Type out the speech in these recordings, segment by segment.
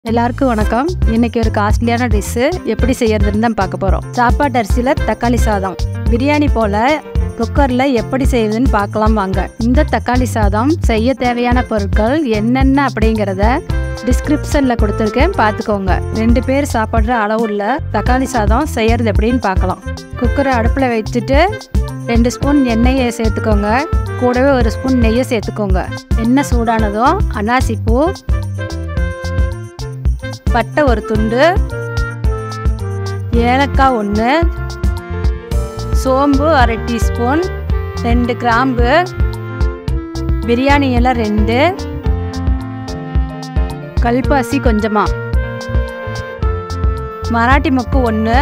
எல்லாருக்கும் வணக்கம் இன்னைக்கு ஒரு காஸ்ட்லியான டிஷ்ஷு எப்படி செய்யறதுன்னு தான் பார்க்க போகிறோம் சாப்பாட்டு அரிசியில் தக்காளி சாதம் பிரியாணி போல் குக்கரில் எப்படி செய்வதுன்னு பார்க்கலாம் வாங்க இந்த தக்காளி சாதம் செய்ய தேவையான பொருட்கள் என்னென்ன அப்படிங்கிறத டிஸ்கிரிப்ஷனில் கொடுத்துருக்கேன் பார்த்துக்கோங்க ரெண்டு பேர் சாப்பிட்ற அளவுள்ள தக்காளி சாதம் செய்யறது எப்படின்னு பார்க்கலாம் குக்கரை அடுப்பில் வச்சுட்டு ரெண்டு ஸ்பூன் எண்ணெயை சேர்த்துக்கோங்க கூடவே ஒரு ஸ்பூன் நெய்யை சேர்த்துக்கோங்க எண்ணெய் சூடானதும் அனாசிப்பூ பட்டை ஒரு துண்டு ஏலக்காய் ஒன்று சோம்பு அரை டீஸ்பூன் ரெண்டு கிராம்பு பிரியாணி இலை ரெண்டு கல்பாசி கொஞ்சமாக மராட்டி மொக்கு ஒன்று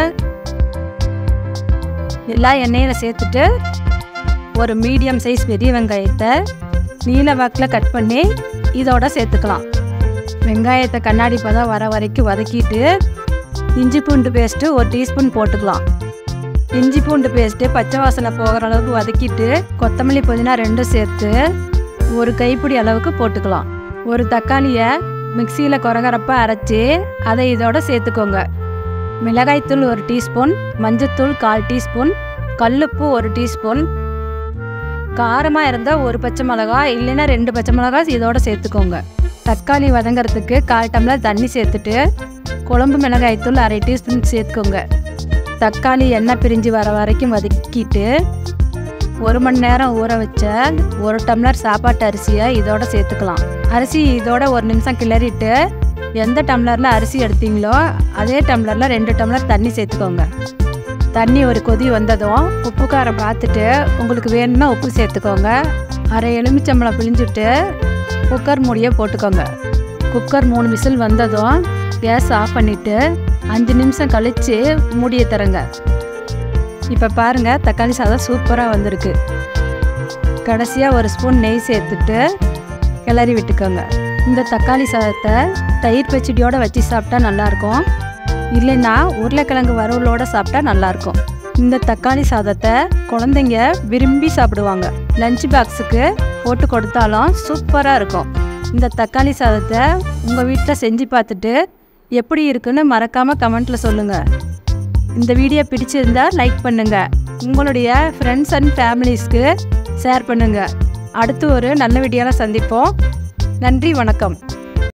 எல்லா எண்ணெயில் சேர்த்துட்டு ஒரு மீடியம் சைஸ் பெரிய வெங்காயத்தை நீல வாக்கில் கட் பண்ணி இதோட சேர்த்துக்கலாம் வெங்காயத்தை கண்ணாடி பதம் வர வரைக்கும் வதக்கிட்டு இஞ்சி பூண்டு பேஸ்ட்டு ஒரு டீஸ்பூன் போட்டுக்கலாம் இஞ்சி பூண்டு பேஸ்ட்டு பச்சை வாசனை போகிற அளவுக்கு வதக்கிட்டு கொத்தமல்லி புதினா ரெண்டும் சேர்த்து ஒரு கைப்பிடி அளவுக்கு போட்டுக்கலாம் ஒரு தக்காளியை மிக்சியில் குறகரப்பாக அரைச்சி அதை இதோட சேர்த்துக்கோங்க மிளகாய்த்தூள் ஒரு டீஸ்பூன் மஞ்சத்தூள் கால் டீஸ்பூன் கல்லுப்பு ஒரு டீஸ்பூன் காரமாக இருந்தால் ஒரு பச்சை மிளகாய் இல்லைன்னா ரெண்டு பச்சை மிளகாய் இதோட சேர்த்துக்கோங்க தக்காளி வதங்கிறதுக்கு கால் டம்ளர் தண்ணி சேர்த்துட்டு குழம்பு மிளகாய்த்தூள் அரை டீஸ்பூன் சேர்த்துக்கோங்க தக்காளி எண்ணெய் பிரிஞ்சு வர வரைக்கும் வதக்கிட்டு ஒரு மணி நேரம் ஊற வச்ச ஒரு டம்ளர் சாப்பாட்டு அரிசியை இதோட சேர்த்துக்கலாம் அரிசி இதோட ஒரு நிமிஷம் கிளறிட்டு எந்த டம்ளரில் அரிசி எடுத்தீங்களோ அதே டம்ளரில் ரெண்டு டம்ளர் தண்ணி சேர்த்துக்கோங்க தண்ணி ஒரு கொதி வந்ததும் உப்பு காரம் பார்த்துட்டு உங்களுக்கு வேணும்னா உப்பு சேர்த்துக்கோங்க அரை எலுமிச்சம்பழம் பிழிஞ்சுட்டு குக்கர் மூடியை போட்டுக்கோங்க குக்கர் மூணு விசில் வந்ததும் கேஸ் ஆஃப் பண்ணிவிட்டு அஞ்சு நிமிஷம் கழித்து மூடியை தரங்க இப்போ பாருங்கள் தக்காளி சாதம் சூப்பராக வந்திருக்கு கடைசியாக ஒரு ஸ்பூன் நெய் சேர்த்துட்டு கிளறி விட்டுக்கோங்க இந்த தக்காளி சாதத்தை தயிர் பச்சடியோடு வச்சு சாப்பிட்டா நல்லாயிருக்கும் இல்லைன்னா உருளைக்கிழங்கு வறுவலோட சாப்பிட்டா நல்லாயிருக்கும் இந்த தக்காளி சாதத்தை குழந்தைங்க விரும்பி சாப்பிடுவாங்க லஞ்ச் பாக்ஸுக்கு போட்டு கொடுத்தாலும் சூப்பராக இருக்கும் இந்த தக்காளி சாதத்தை உங்கள் வீட்டில் செஞ்சு பார்த்துட்டு எப்படி இருக்குன்னு மறக்காமல் கமெண்ட்டில் சொல்லுங்கள் இந்த வீடியோ பிடிச்சிருந்தா லைக் பண்ணுங்கள் உங்களுடைய ஃப்ரெண்ட்ஸ் அண்ட் ஃபேமிலிஸ்க்கு ஷேர் பண்ணுங்கள் அடுத்து ஒரு நல்ல வீடியோவில் சந்திப்போம் நன்றி வணக்கம்